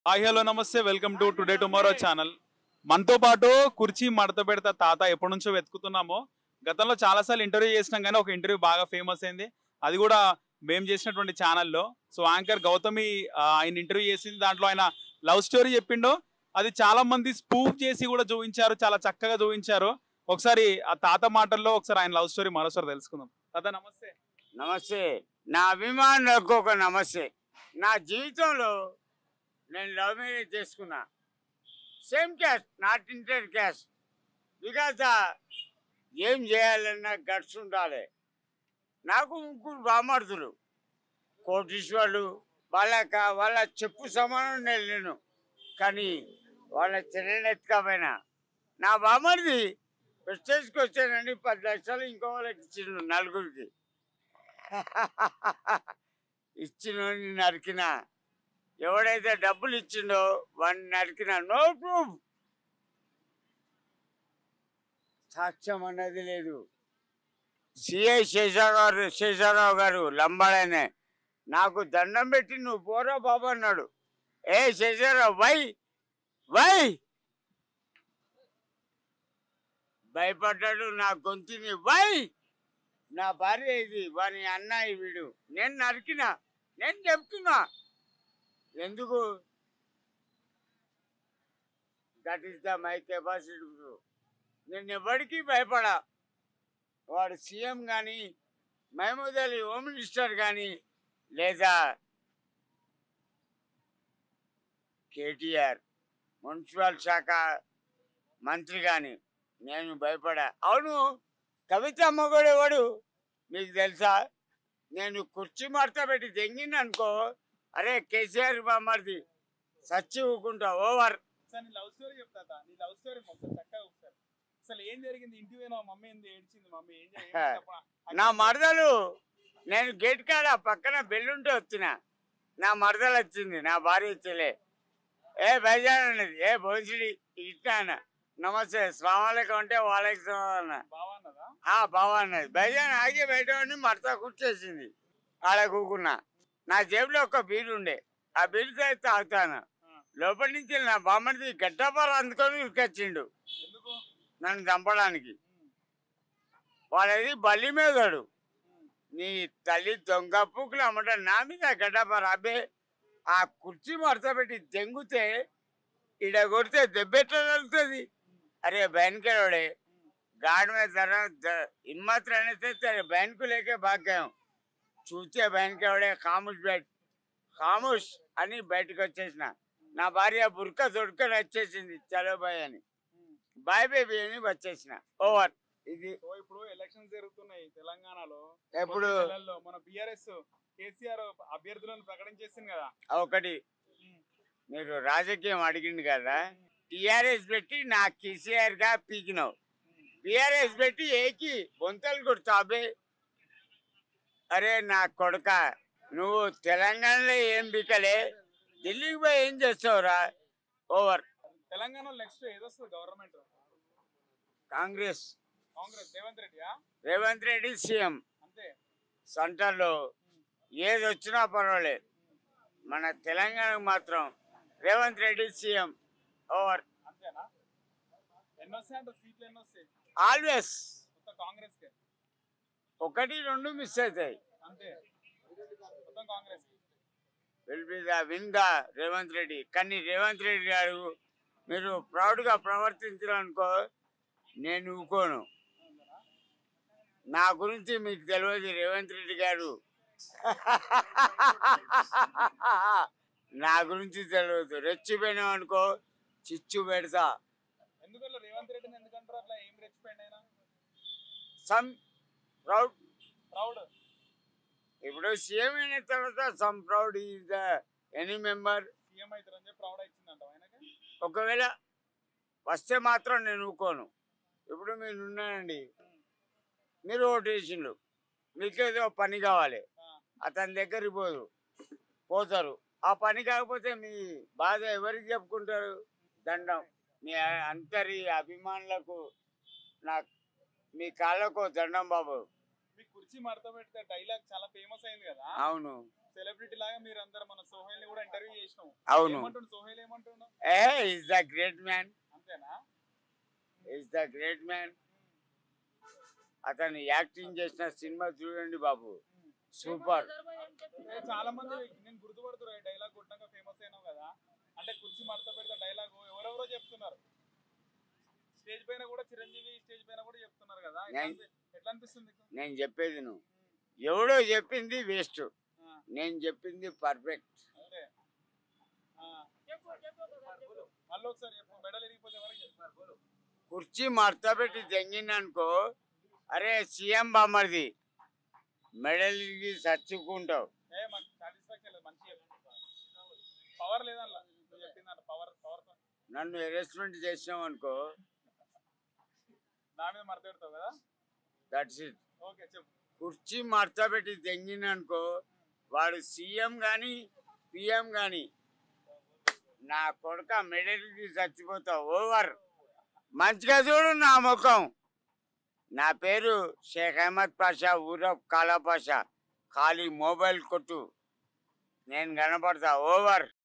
Hi hello నమస్తే welcome to Today Tomorrow channel మనతో పాటు కుర్చీ మడత పెడతా తాత ఎప్పటి నుంచో వెతుకుతున్నామో గతంలో చాలాసార్లు ఇంటర్వ్యూ చేసినాం కానీ ఒక ఇంటర్వ్యూ బాగా ఫేమస్ అయింది అది కూడా మేము చేసినటువంటి ఛానల్లో సో యాంకర్ గౌతమి ఆ, ఆయన ఇంటర్వ్యూ చేసింది దాంట్లో ఆయన లవ్ స్టోరీ చెప్పిండో అది చాలా మంది స్పూఫ్ చేసి కూడా చూపించారు చాలా చక్కగా చూపించారు ఒకసారి ఆ తాత మాటల్లో ఒకసారి ఆయన లవ్ స్టోరీ మరోసారి తెలుసుకుందాం తాత నమస్తే నమస్తే నా అభిమానులకు ఒక నమస్తే నా జీవితంలో నేను లవ్ మ్యారేజ్ చేసుకున్నా same caste not inter caste because ఏం చేయాలన్నా గట్స్ ఉండాలి నాకు ముగ్గురు బామర్దులు కోటీశ్వరులు వాళ్ళక వాళ్ళ చెప్పు సమానం నేను లేను కానీ వాళ్ళ చెల్లెనెత్తుకపోయినా నా బామర్ది ప్రెస్టేజ్కి వచ్చానండి పది లక్షలు ఇంకో వాళ్ళకి ఇచ్చిండు నలుగురికి ఇచ్చిన నరికిన ఎవడైతే డబ్బులు ఇచ్చిండో వాడిని నరికిన నో ప్రూఫ్ సాక్ష్యం అన్నది లేదు సిఐ శేషారావు శేషారావు గారు లంబాడనే నాకు దండం పెట్టి నువ్వు పోరా బాబు అన్నాడు ఏ శేషారావు వై వై భయపడ్డాడు నా గొంతుని వై నా భార్య ఇది వాని అన్నయ్య వీడు నేను నరికినా నేను చెప్తున్నా ఎందుకు that is the my capacity నేను ఎవరికి భయపడా వాడు సీఎం కానీ మహమూద్ అలీ హోమ్ మినిస్టర్ కానీ లేదా కేటీఆర్ మున్సిపల్ శాఖ మంత్రి కానీ నేను భయపడా అవును కవిత మొగడేవాడు మీకు తెలుసా నేను కుర్చీ మడత పెట్టి తెంగిన అనుకో అరే కేసీఆర్ బామ్మర్ది సచ్చి ఊకుంటా ఓవర్ సార్ నీ లవ్ స్టోరీ చెప్తా తా. నీ లవ్ స్టోరీ ఒకసారి చక్కగా ఒకసారి అసలు ఏం జరిగింది ఇంటికి పోయినా మమ్మీ ఏంది ఏడ్చింది మమ్మీ ఏం జరిగింది? ఏం చెప్పరా? నా మరదలు నేను గేట్ కాడ పక్కన బెల్లుంటే వచ్చిన నా మరదలు వచ్చింది నా భార్య చెల్లె ఏ బైజాన్ అన్నది ఏ భోజడి ఇట్లా అన్న నమస్తే స్వామాలకం అంటే వాళ్ళకి అన్న బావా అన్నదా ఆ బావ అన్నది బైజాన్ ఆగి బయట ఉండి మడత కూర్చేసింది ఆడ కూకున్నా నా జేబులో ఒక బీరు ఉండే ఆ బీరుతో అయితే తాగుతాను ఆ. లోపలి నుంచి నా బామ్మడిది గడ్డపాలు అందుకొని ఉరికొచ్చిండు ఎందుకు నన్ను చంపడానికి ఉమ్, వాడది బల్లి మీదడు ఉమ్. నీ తల్లి దొంగ పూకులు అమ్మట నా మీద గడ్డపారు అబ్బే ఆ కుర్చీ మడత పెట్టి దెంగుతే ఇడ కొడితే దెబ్బెట్లా తగులుతుంది అరే బయనకేవాడే గాడి మీద ధర హిమ్మత్ర అనేది బయనకు లేకే భాగ్యం చూస్తే బయనకేవాడే ఖాముష్ బయట ఖాముష్ అని బయటకు వచ్చేసిన నా భార్య బుర్క దొడుకొని వచ్చేసింది చలో బాయ్ అని ఉమ్. బాయ్ బేబీ అని వచ్చేసిన ఓవర్ ఇది సో ఇప్పుడు ఎలక్షన్స్ జరుగుతున్నాయి తెలంగాణలో ఎప్పుడు కొద్ది నెలల్లో మన బిఆర్ఎస్ కేసీఆర్ అభ్యర్థులను ప్రకటించేసింది కదా ఒకటి ఉమ్, మీరు రాజకీయం అడిగింది కదా టిఆర్ఎస్ పెట్టి నా కేసీఆర్ గా పీకినావు ఉమ్. టిఆర్ఎస్ పెట్టి ఏకి బొంతలు కొడతాబే అరే నా కొడుక నువ్వు తెలంగాణలో ఏం పీకలే ఢిల్లీకి పోయి ఏం చేస్తావురా ఓవర్ తెలంగాణలో నెక్స్ట్ ఏదొస్తుంది గవర్నమెంట్ కాంగ్రెస్ కాంగ్రెస్ రేవంత్ రెడ్డియా రేవంత్ రెడ్డి సీఎం అంతే సెంటర్లో ఉమ్, ఏది వచ్చినా పర్వాలేదు మన తెలంగాణకు మాత్రం రేవంత్ రెడ్డి సీఎం ఓవర్ అంతేనా ఎన్ని వస్తాయి అంటే సీట్లు ఎన్ని వస్తాయి ఆల్వేస్ మొత్తం కాంగ్రెస్ కే ఒకటి రెండు మిస్ అవుతాయి అంతే మొత్తం Congress will be the win the Revanth Reddy కానీ రేవంత్ రెడ్డి గారు మీరు ప్రౌడ్గా ప్రవర్తించాలనుకో నేను ఊకోను నా గురించి మీకు తెలియదు రేవంత్ రెడ్డి గారు నా గురించి తెలియదు రెచ్చిపోయినాం అనుకో చిచ్చు పెడతా ఎందుకట్లా రేవంత్ రెడ్డిని ఎందుకంటారు అట్లా ఏం రెచ్చిపోయింది ఆయన సమ్ ప్రౌడ్ ప్రౌడ్ ఇప్పుడు సీఎం అయిన తర్వాత some proud is the any member CM అవుతారని చెప్పి ప్రౌడ్ ఇచ్చిందంట ఆయనకి ఒకవేళ వస్తే మాత్రం నేను ఊకోను ఇప్పుడు మీరు ఉన్నానండి మీరు ఓటు వేసిండు మీకేదో పని కావాలి ఆ, అతని దగ్గరికి పోదు పోతారు ఆ పని కాకపోతే మీ బాధ ఎవరికి చెప్పుకుంటారు దండం మీ అంతరి అభిమానులకు నా మీ కాళ్ళకు దండం బాబు మీ కుర్చీ మడత పెడితే డైలాగ్ చాలా ఫేమస్ అయింది కదా అవును సెలబ్రిటీ లాగా మీరు అందరు మన సోహైల్ ని కూడా ఇంటర్వ్యూ చేసినాం అవును ఏమంటుండు సోహైల్ ఏమంటుండు a is the great man అంతేనా ఇస్ ద గ్రేట్ మ్యాన్ అతను యాక్టింగ్ చేసిన సినిమా చూడండి బాబు సూపర్ ఏ, చాలా మంది నేను గుర్తుపడుతున్నారు డైలాగ్ కొట్టంగా ఫేమస్ అయినావు కదా అంటే కుర్చీ మడత పెడితే డైలాగ్ ఎవరెవరో చెప్తున్నారు స్టేజ్ పైన కూడా చిరంజీవి స్టేజ్ పైన కూడా చెప్తున్నారు కదా ఎట్లా నేను- అనిపి- ఎట్లా అనిపిస్తుంది నీకు? నేను చెప్పేది నువ్వు ఎవడో చెప్పింది వేస్ట్ ఆ, నేను చెప్పింది పర్ఫెక్ట్ అదే ఆ. మళ్ళీ ఒకసారి చెప్పు మెడల్ ఇరిగిపోతే ఎవరికి చెప్పు. కుర్చీ మడత పెట్టి తెంగిందనుకో అరే సీఎం బామ్మర్ది మెడల్కి చచ్చుకుంటావు ఏ మాకు సాటిస్ఫాక్షన్ లేదు మంచి పవర్ లేదల్లా నువ్వు చెప్పిందంట పవర్ పవర్ నన్ను అరెస్ట్మెంట్ చేసినావు అనుకో నా మీద మడత పెడతావు కదా దట్స్ ఇట్ ఓకే చెప్పు కుర్చీ మడత పెట్టి తెంగిందనుకో వాడు సీఎం కానీ పిఎం కానీ నా కొడుక మెడల్కి చచ్చిపోతావు ఓవర్ మంచిగా చూడు నా ముఖం నా పేరు షేక్ అహ్మద్ పాషా ఊరఫ్ కాలా పాషా ఖాళీ మొబైల్ కొట్టు నేను కనపడతా ఓవర్